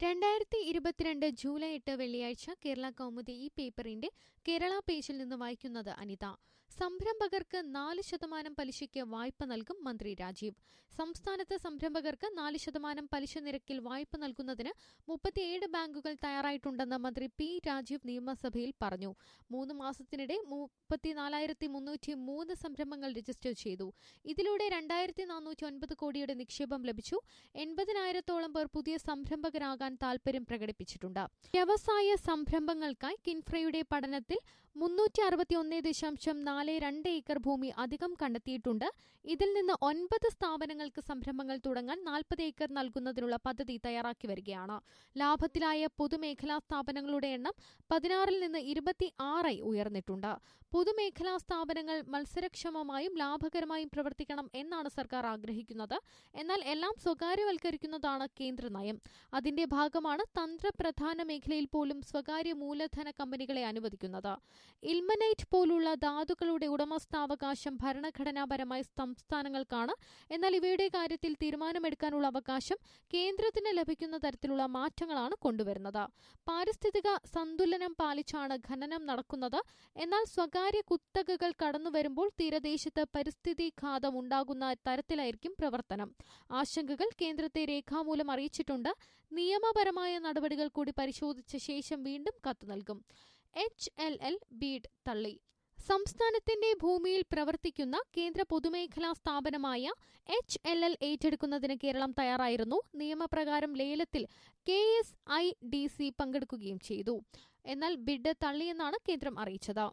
രണ്ടായിരത്തി ഇരുപത്തിരണ്ട് ജൂലൈ എട്ട് വെള്ളിയാഴ്ച കേരള കൗമുദി ഈ പേപ്പറിന്റെ കേരള പേജിൽ നിന്ന് വായിക്കുന്നത് അനിത സംരംഭകർക്ക് നാല് ശതമാനം പലിശയ്ക്ക് വായ്പ നൽകും മന്ത്രി രാജീവ് സംസ്ഥാനത്ത് സംരംഭകർക്ക് നാല് ശതമാനം പലിശ നിരക്കിൽ വായ്പ നൽകുന്നതിന് മുപ്പത്തിയേഴ് ബാങ്കുകൾ തയ്യാറായിട്ടുണ്ടെന്ന് മന്ത്രി പി രാജീവ് നിയമസഭയിൽ പറഞ്ഞു മൂന്ന് മാസത്തിനിടെ മുപ്പത്തിനാലായിരത്തി മുന്നൂറ്റി മൂന്ന് സംരംഭങ്ങൾ രജിസ്റ്റർ ചെയ്തു ഇതിലൂടെ രണ്ടായിരത്തി നാനൂറ്റി ഒൻപത് കോടിയുടെ നിക്ഷേപം ലഭിച്ചു എൺപതിനായിരത്തോളം പേർ പുതിയ സംരംഭകരാകാൻ താൽപര്യം പ്രകടിപ്പിച്ചിട്ടുണ്ട് വ്യവസായ സംരംഭങ്ങൾക്കായി കിൻഫ്രയുടെ പഠനത്തിൽ മുന്നൂറ്റി അറുപത്തിയൊന്ന് ദശാംശം നാല് രണ്ട് ഏക്കർ ഭൂമി അധികം കണ്ടെത്തിയിട്ടുണ്ട് ഇതിൽ നിന്ന് ഒൻപത് സ്ഥാപനങ്ങൾക്ക് സംരംഭങ്ങൾ തുടങ്ങാൻ നാൽപ്പത് ഏക്കർ നൽകുന്നതിനുള്ള പദ്ധതി തയ്യാറാക്കി വരികയാണ് ലാഭത്തിലായ പൊതുമേഖലാ സ്ഥാപനങ്ങളുടെ എണ്ണം പതിനാറിൽ നിന്ന് ഇരുപത്തി ആറായി ഉയർന്നിട്ടുണ്ട് പൊതുമേഖലാ സ്ഥാപനങ്ങൾ മത്സരക്ഷമമായും ലാഭകരമായും പ്രവർത്തിക്കണം എന്നാണ് സർക്കാർ ആഗ്രഹിക്കുന്നത് എന്നാൽ എല്ലാം സ്വകാര്യവൽക്കരിക്കുന്നതാണ് കേന്ദ്ര നയം അതിന്റെ ഭാഗമാണ് തന്ത്രപ്രധാന മേഖലയിൽ പോലും സ്വകാര്യ മൂലധന കമ്പനികളെ അനുവദിക്കുന്നത് ഇൽമനൈറ്റ് പോലുള്ള ധാതുക്കളുടെ ഉടമസ്ഥാവകാശം ഭരണഘടനാപരമായി സംസ്ഥാനങ്ങൾക്കാണ് എന്നാൽ ഇവയുടെ കാര്യത്തിൽ തീരുമാനമെടുക്കാനുള്ള അവകാശം കേന്ദ്രത്തിന് ലഭിക്കുന്ന തരത്തിലുള്ള മാറ്റങ്ങളാണ് കൊണ്ടുവരുന്നത് പാരിസ്ഥിതിക സന്തുലനം പാലിച്ചാണ് ഖനനം നടക്കുന്നത് എന്നാൽ സ്വകാര്യ കുത്തകകൾ കടന്നുവരുമ്പോൾ തീരദേശത്ത് പരിസ്ഥിതി ഘാതം ഉണ്ടാകുന്ന തരത്തിലായിരിക്കും പ്രവർത്തനം ആശങ്കകൾ കേന്ദ്രത്തെ രേഖാമൂലം അറിയിച്ചിട്ടുണ്ട് നിയമപരമായ നടപടികൾ കൂടി പരിശോധിച്ച ശേഷം വീണ്ടും കത്ത് നൽകും എച്ച് എൽ എൽ ബീഡ് തള്ളി സംസ്ഥാനത്തിന്റെ ഭൂമിയിൽ പ്രവർത്തിക്കുന്ന കേന്ദ്ര പൊതുമേഖലാ സ്ഥാപനമായ എച്ച് എൽ എൽ ഏറ്റെടുക്കുന്നതിന് കേരളം തയ്യാറായിരുന്നു നിയമപ്രകാരം ലേലത്തിൽ K S I D C പങ്കെടുക്കുകയും ചെയ്തു എന്നാൽ ബിഡ് തള്ളിയെന്നാണ് കേന്ദ്രം അറിയിച്ചത്